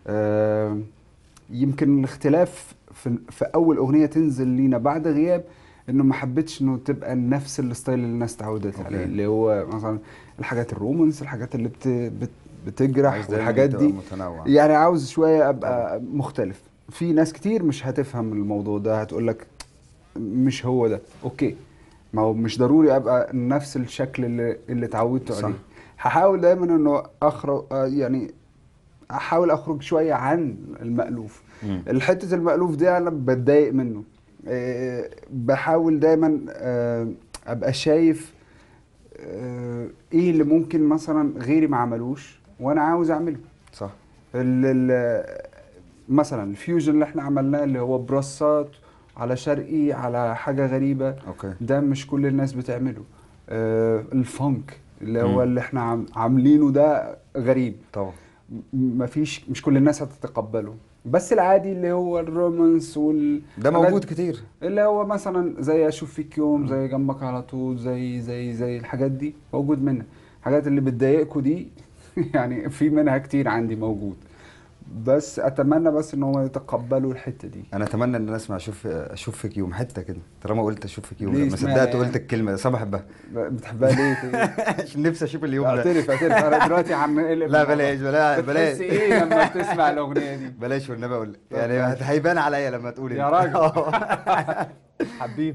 آه يمكن الاختلاف في, في اول اغنيه تنزل لينا بعد غياب انه ما حبيتش انه تبقى نفس الستايل اللي الناس اتعودت أوكي. عليه اللي هو مثلا الحاجات الرومانس الحاجات اللي بت بت بتجرح عايز دايماً والحاجات تبقى دي متنوع. يعني عاوز شويه ابقى مختلف في ناس كتير مش هتفهم الموضوع ده هتقول لك مش هو ده اوكي ما هو مش ضروري ابقى نفس الشكل اللي اللي اتعودت صح. عليه هحاول دايما انه اخرج آه، يعني احاول اخرج شويه عن المألوف مم. الحته المألوف دي انا بتضايق منه آه، بحاول دايما آه، ابقى شايف آه، ايه اللي ممكن مثلا غيري ما عملوش وانا عاوز اعمله صح ال ال مثلا الفيوجن اللي احنا عملناه اللي هو برصات على شرقي على حاجه غريبه اوكي ده مش كل الناس بتعمله آه الفانك اللي هو مم. اللي احنا عم عاملينه ده غريب طبعا مفيش مش كل الناس هتتقبله بس العادي اللي هو الرومانس وال ده موجود كتير اللي هو مثلا زي اشوف فيك يوم زي جنبك على طول زي زي زي الحاجات دي موجود منها الحاجات اللي بتضايقكوا دي يعني في منها كتير عندي موجود بس اتمنى بس ان هم يتقبلوا الحته دي انا اتمنى ان انا اسمع اشوف اشوف فيك يوم حته كده طالما قلت اشوف فيك يوم ليه لما اسمها صدقت يعني؟ قلت الكلمه بس انا بحبها بتحبها ليه عشان نفسي اشوف اليوم ده اعترف اعترف انا دلوقتي عم اقلب لا الموضوع. بلاش بلاش بلاش بتحس ايه لما بتسمع الاغنيه دي بلاش والنبي اقول طب يعني ماشي. هيبان عليا لما تقول يا انت. راجل. آه. حبيب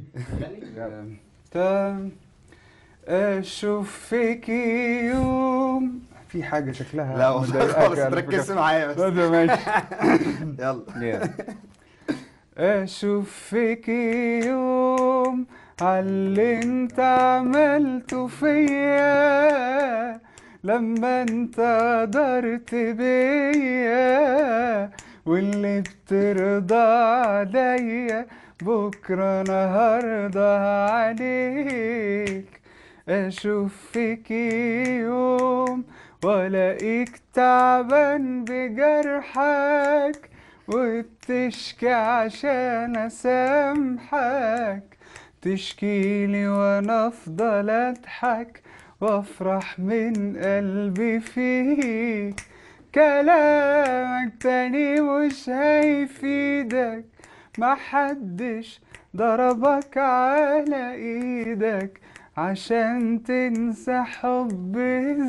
تم اشوف فيك يوم في حاجه شكلها لا والله مضايقاك خالص على فكرة. تركزش معايا بس ده ماشي يلا اشوف فيك يوم عاللي انت عملته فيا لما انت قدرت بيا واللي ترضى عليا بكرة أنا هرضى عليك أشوف فيك يوم وألاقيك تعبان بجرحك وبتشكي عشان أسامحك تشكيلي وأنا أفضل أضحك وأفرح من قلبي فيك كلامك تاني مش هيفيدك محدش ضربك على ايدك عشان تنسى حب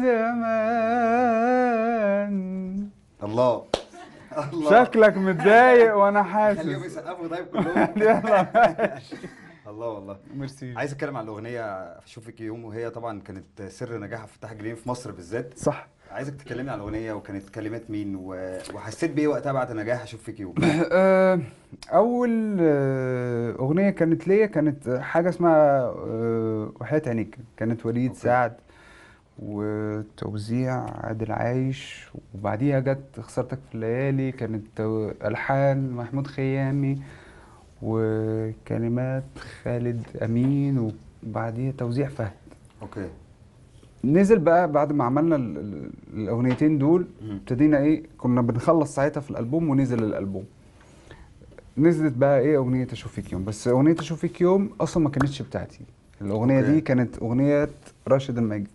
زمان الله الله شكلك متضايق وانا حاسس خليهم يسقفوا طيب كلهم يلا ماشي الله والله ميرسي عايز اتكلم عن الاغنيه اشوفك يوم وهي طبعا كانت سر نجاحها في فتح جرين في مصر بالذات صح عايزك تكلمني عن الاغنيه وكانت كلمات مين و... وحسيت بايه وقتها بعد نجاح اشوف فيك يوم آه، اول آه، اغنيه كانت ليا كانت حاجه اسمها آه، وحياة عينيك كانت وليد سعد وتوزيع عادل عايش وبعديها جت خسارتك في الليالي كانت تو- الحان محمود خيامي وكلمات خالد امين وبعديها توزيع فهد اوكي نزل بقى بعد ما عملنا ال- ال- الاغنيتين دول ابتدينا ايه كنا بنخلص ساعتها في الالبوم ونزل الالبوم نزلت بقى ايه اغنيه اشوف فيك يوم بس اغنيه اشوف فيك يوم اصلا ما كانتش بتاعتي الاغنيه أوكي. دي كانت اغنيه راشد المجد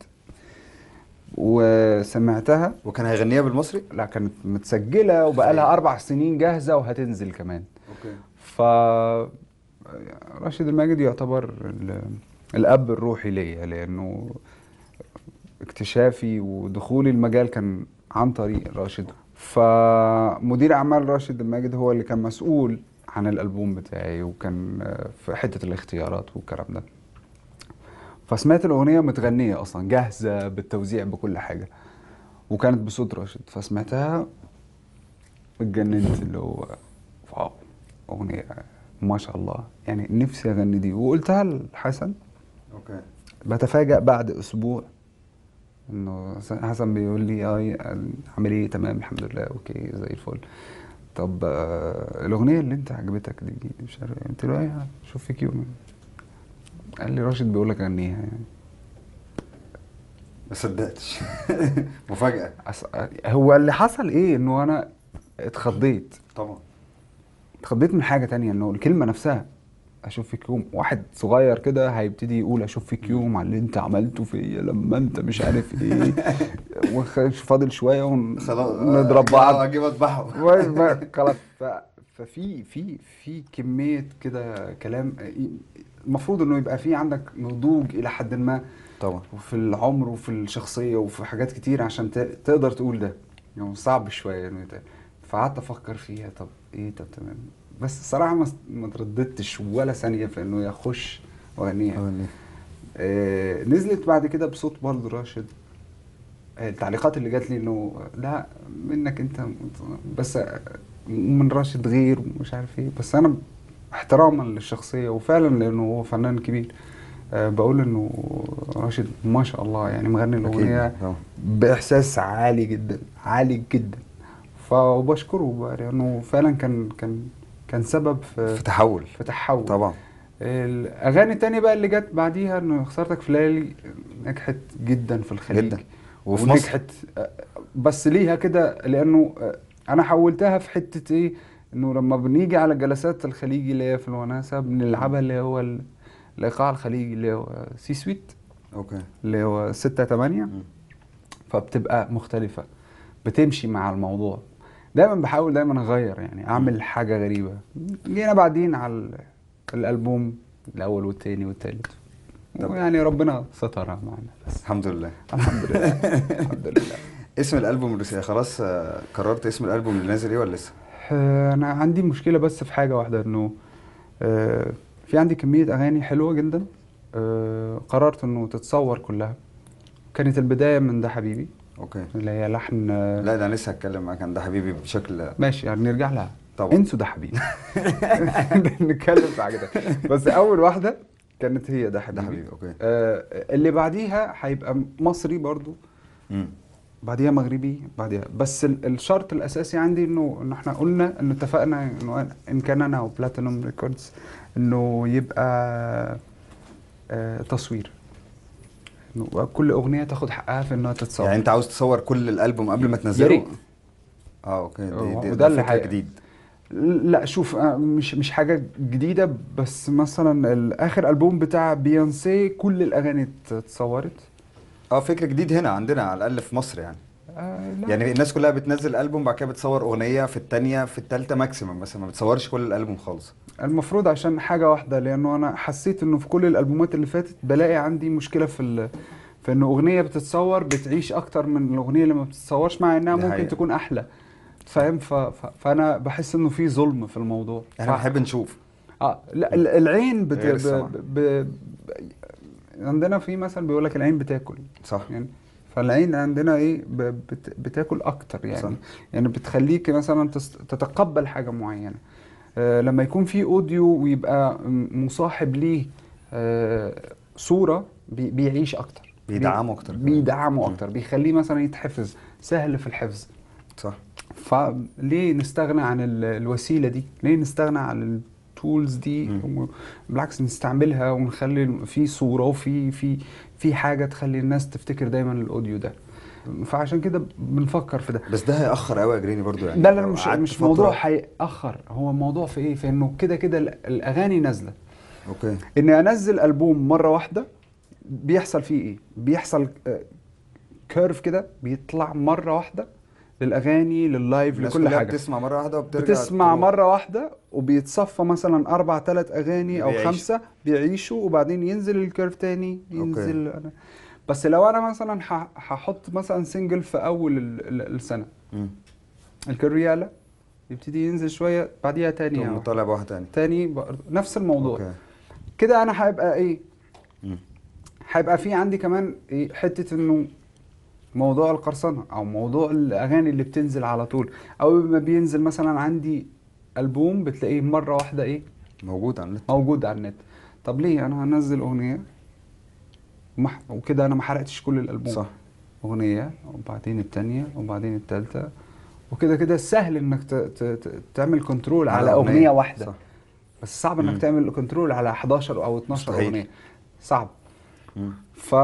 وسمعتها وكان هيغنيها بالمصري لا كانت متسجله وبقى لها اربع سنين جاهزه وهتنزل كمان اوكي ف راشد الماجد يعتبر ال- الاب الروحي ليا لانه اكتشافي ودخولي المجال كان عن طريق راشد فمدير اعمال راشد الماجد هو اللي كان مسؤول عن الالبوم بتاعي وكان آه، في حته الاختيارات والكلام ده فسمعت الاغنيه متغنيه اصلا جاهزه بالتوزيع بكل حاجه وكانت بصوت راشد فسمعتها اتجننت اللي هو واو اغنيه ما شاء الله يعني نفسي اغني دي وقلتها لحسن اوكي بتفاجأ بعد اسبوع انه حسن بيقول لي اه عامل ايه تمام الحمد لله اوكي زي الفل طب آه الاغنيه اللي انت عجبتك دي مش عارف إيه. قلت له ايه شوف فيك يوم قال لي راشد بيقول لك غنيها يعني ما صدقتش مفاجاه أص... هو اللي حصل ايه انه انا اتخضيت طبعا اتخضيت من حاجه تانية انه الكلمه نفسها اشوف فيك يوم واحد صغير كده هيبتدي يقول اشوف فيك يوم على اللي انت عملته فيا لما انت مش عارف ايه وخ- فاضل شويه ونضرب بعض اجيب اذبحه و- خلاص ف- ففي في في كميه كده كلام المفروض انه يبقى في عندك نضوج الى حد ما طبعا وفي العمر وفي الشخصيه وفي حاجات كتير عشان ت- تقدر تقول ده يعني صعب شويه انه يتقال فقعدت افكر فيها طب ايه طب تمام بس الصراحه ما ما ترددتش ولا ثانيه في انه يخش واغنيها آه نزلت بعد كده بصوت برضه راشد آه، التعليقات اللي جات لي انه لا منك انت بس من راشد غير ومش عارف ايه بس انا احتراما للشخصيه وفعلا لانه هو فنان كبير أه بقول انه راشد ما شاء الله يعني مغني الاغنيه طبعا. باحساس عالي جدا عالي جدا فبشكره بقى لانه فعلا كان كان كان سبب في, في تحول في تحول طبعا الاغاني التانية بقى اللي جت بعديها انه خسارتك في ليالي نجحت جدا في الخليج جدا. وفي ونجحت آه، بس ليها كده لانه آه، انا حولتها في حته ايه انه لما بنيجي على جلسات الخليجي اللي هي في الوناسه بنلعبها اللي هو ال- الايقاع الخليجي اللي هو سي سويت اوكي اللي هو ستة تمانية فبتبقى مختلفة بتمشي مع الموضوع دايما بحاول دايما اغير يعني اعمل حاجة غريبة جينا بعدين على ال- الالبوم الاول والتاني والتالت ويعني ربنا سترها معنا بس الحمد لله الحمد لله الحمد لله اسم الالبوم اللي خلاص آه، قررت اسم الالبوم اللي نازل ايه ولا لسه؟ آه، انا عندي مشكله بس في حاجه واحده انه آه، في عندي كميه اغاني حلوه جدا آه، قررت انه تتصور كلها كانت البدايه من ده حبيبي اوكي اللي هي لحن آه، لا ده انا لسه هتكلم معاك عن ده حبيبي بشكل ماشي يعني نرجع لها طبعا انسوا ده حبيبي نتكلم في حاجه تانية. بس اول واحده كانت هي ده حبيبي ده حبيبي اوكي آه، اللي بعديها هيبقى مصري برضو مم. بعديها مغربي بعديها بس ال- الشرط الاساسي عندي انه انه احنا قلنا انه اتفقنا انه ان كان انا وبلاتينوم ريكوردز انه يبقى آه تصوير انه كل اغنيه تاخد حقها في انها تتصور يعني انت عاوز تصور كل الالبوم قبل ما يا تنزله ريت اه اوكي دي, هو دي ده ده اللي فكره حقيقي. جديد لا شوف آه، مش مش حاجه جديده بس مثلا ال- اخر البوم بتاع بيونسي كل الاغاني ات- اتصورت اه فكر جديد هنا عندنا على الاقل في مصر يعني آه لا. يعني الناس كلها بتنزل البوم بعد كده بتصور اغنيه في الثانيه في الثالثه ماكسيمم بس ما بتصورش كل الالبوم خالص المفروض عشان حاجه واحده لانه انا حسيت انه في كل الالبومات اللي فاتت بلاقي عندي مشكله في ال... في انه اغنيه بتتصور بتعيش اكتر من الاغنيه اللي ما بتتصورش مع انها دي ممكن حقيقة. تكون احلى فاهم ف... ف... فانا بحس انه في ظلم في الموضوع احنا ف... بنحب نشوف اه لا ال- العين بت... غير ب... السمع. ب... ب... عندنا في مثلا بيقول لك العين بتاكل صح يعني فالعين عندنا ايه ب... بت... بتاكل اكتر يعني صح. يعني بتخليك مثلا تس... تتقبل حاجه معينه آه لما يكون في اوديو ويبقى م- مصاحب ليه آه صوره بي... بيعيش اكتر بيدعمه اكتر كمان. بيدعمه اكتر بيخليه مثلا يتحفظ سهل في الحفظ صح فليه نستغنى عن ال- الوسيله دي ليه نستغنى عن التولز دي بالعكس نستعملها ونخلي في صوره وفي في في حاجه تخلي الناس تفتكر دايما الاوديو ده فعشان كده بنفكر في ده بس ده هيأخر قوي يا جريني برضو يعني ده لا لو مش قعدت مش فترة- موضوع هيأخر هو موضوع في ايه في انه كده كده ال- الاغاني نازله اوكي اني انزل البوم مره واحده بيحصل فيه ايه بيحصل كيرف كده بيطلع مره واحده للاغاني لللايف الناس لكل كلها حاجه بتسمع مره واحده وبترجع بتسمع تروح. مره واحده وبيتصفى مثلا اربع ثلاث اغاني او بيعيش. خمسه بيعيشوا وبعدين ينزل الكيرف تاني ينزل أنا. بس لو انا مثلا ح- هحط مثلا سنجل في اول ال- ال- السنه مم. الكيرف يعلى يبتدي ينزل شويه بعديها تاني تقوم أو طالع بواحد تاني تاني برضه نفس الموضوع اوكي كده انا هيبقى ايه مم. هيبقى في عندي كمان ايه حته انه موضوع القرصنه او موضوع الاغاني اللي بتنزل على طول او ما بينزل مثلا عندي البوم بتلاقيه مره واحده ايه موجود على النت موجود على النت طب ليه انا هنزل اغنيه ومح- وكده انا ما حرقتش كل الالبوم صح اغنيه وبعدين الثانيه وبعدين الثالثه وكده كده سهل انك ت- ت- ت- تعمل كنترول على, على اغنيه, أغنية. واحده صح. بس صعب انك مم. تعمل كنترول على 11 او 12 مستحيل. اغنيه صعب مم.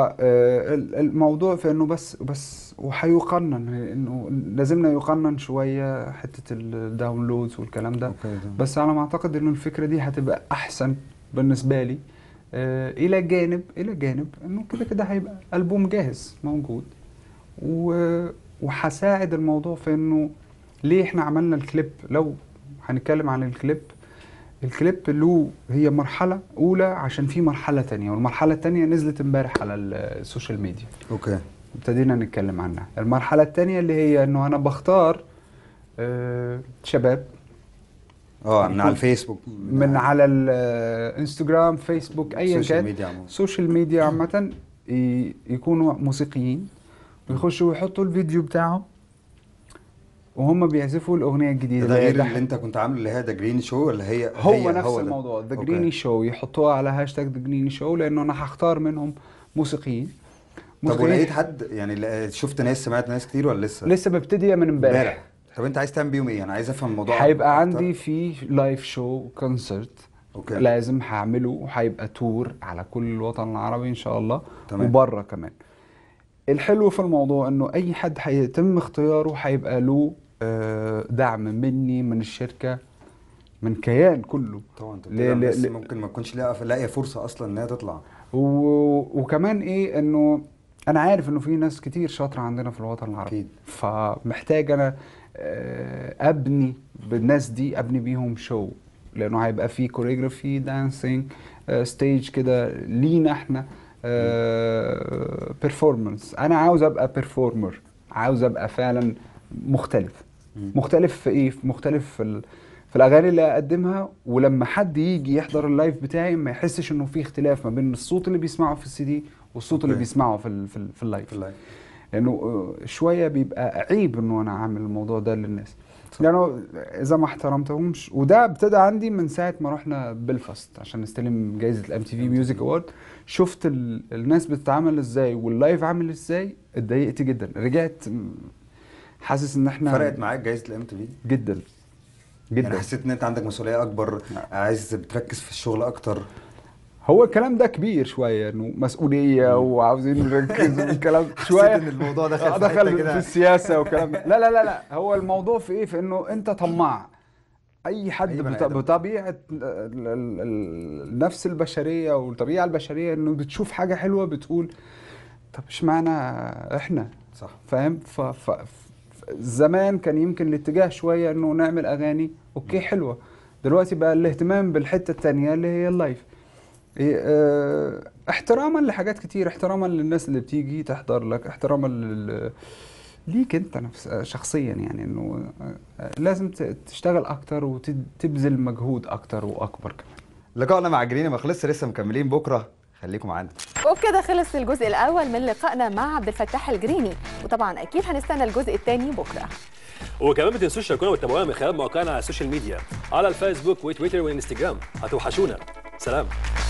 فالموضوع في انه بس بس وهيقنن انه لازمنا يقنن شويه حته الداونلودز والكلام ده اوكي تمام. بس على ما اعتقد انه الفكره دي هتبقى احسن بالنسبه لي آه، الى جانب الى جانب انه كده كده هيبقى البوم جاهز موجود و- وهساعد الموضوع في انه ليه احنا عملنا الكليب لو هنتكلم عن الكليب الكليب له هي مرحلة أولى عشان في مرحلة تانية والمرحلة التانية نزلت امبارح على السوشيال ميديا اوكي ابتدينا نتكلم عنها المرحلة التانية اللي هي انه انا بختار آه، شباب اه من على الفيسبوك من على الانستجرام فيسبوك ايا السوشيال كان ميديا عموما. السوشيال ميديا عامة ي- يكونوا موسيقيين ويخشوا ويحطوا الفيديو بتاعهم وهم بيعزفوا الاغنيه الجديده ده اللي هي غير ده اللي انت كنت عامله اللي هي ذا جرين شو ولا هي هو هي نفس ده؟ الموضوع ذا أوكي. جريني شو يحطوها على هاشتاج ذا جريني شو لانه انا هختار منهم موسيقيين طب موسيقيين ولقيت حد يعني لا- شفت ناس سمعت ناس كتير ولا لسه؟ لسه مبتديه من امبارح طب انت عايز تعمل بيهم ايه؟ انا عايز افهم الموضوع هيبقى أكتر. عندي في لايف شو كونسرت اوكي لازم هعمله وهيبقى تور على كل الوطن العربي ان شاء الله تمام. وبره كمان الحلو في الموضوع انه اي حد هيتم اختياره هيبقى له آه، دعم مني من الشركه من كيان كله طبعا انت ل- بتدعم ل- بس ل- ممكن ما تكونش لاقيه لاقيه فرصه اصلا انها تطلع و... وكمان ايه انه انا عارف انه في ناس كتير شاطره عندنا في الوطن العربي أكيد. فمحتاج انا آه، ابني بالناس دي ابني بيهم شو لانه هيبقى في كوريجرافي دانسينج ستيج كده لينا احنا بيرفورمانس انا عاوز ابقى بيرفورمر عاوز ابقى فعلا مختلف مختلف في ايه مختلف في ال... في الاغاني اللي اقدمها ولما حد يجي يحضر اللايف بتاعي ما يحسش انه في اختلاف ما بين الصوت اللي بيسمعه في السي دي والصوت اللي أوكي. بيسمعه في ال... في, ال... في اللايف في اللايف لانه آه، شويه بيبقى عيب انه انا اعمل الموضوع ده للناس يعني اذا ما احترمتهمش وده ابتدى عندي من ساعه ما رحنا بلفاست عشان نستلم جائزه الام تي في ميوزك اوورد شفت ال... الناس بتتعامل ازاي واللايف عامل ازاي اتضايقت جدا رجعت م- حاسس ان احنا فرقت معاك جايزه الام تي في جدا جدا يعني حسيت ان انت عندك مسؤوليه اكبر عايز بتركز في الشغل اكتر هو الكلام ده كبير شويه انه مسؤوليه وعاوزين نركز والكلام شويه إن الموضوع دخل آه، في حتة دخل كده. في السياسه والكلام ده لا لا لا لا هو الموضوع في ايه في انه انت طماع اي حد أي بني بط- آدم. بطبيعه ال- ال- ال- النفس البشريه والطبيعه البشريه انه بتشوف حاجه حلوه بتقول طب اشمعنى احنا صح فاهم ف, ف ف- زمان كان يمكن الاتجاه شويه انه نعمل اغاني اوكي حلوه دلوقتي بقى الاهتمام بالحته التانية اللي هي اللايف إيه، آه، احتراما لحاجات كتير احتراما للناس اللي بتيجي تحضر لك احتراما لل... ليك انت نفس شخصيا يعني انه آه، لازم ت- تشتغل اكتر وتبذل مجهود اكتر واكبر كمان لقائنا مع جريني ما خلصش لسه مكملين بكره خليكم معانا وبكده خلص الجزء الاول من لقائنا مع عبد الفتاح الجريني وطبعا اكيد هنستنى الجزء الثاني بكره وكمان ما تنسوش تشاركونا وتتابعونا من خلال مواقعنا على السوشيال ميديا على الفيسبوك وتويتر وانستجرام هتوحشونا سلام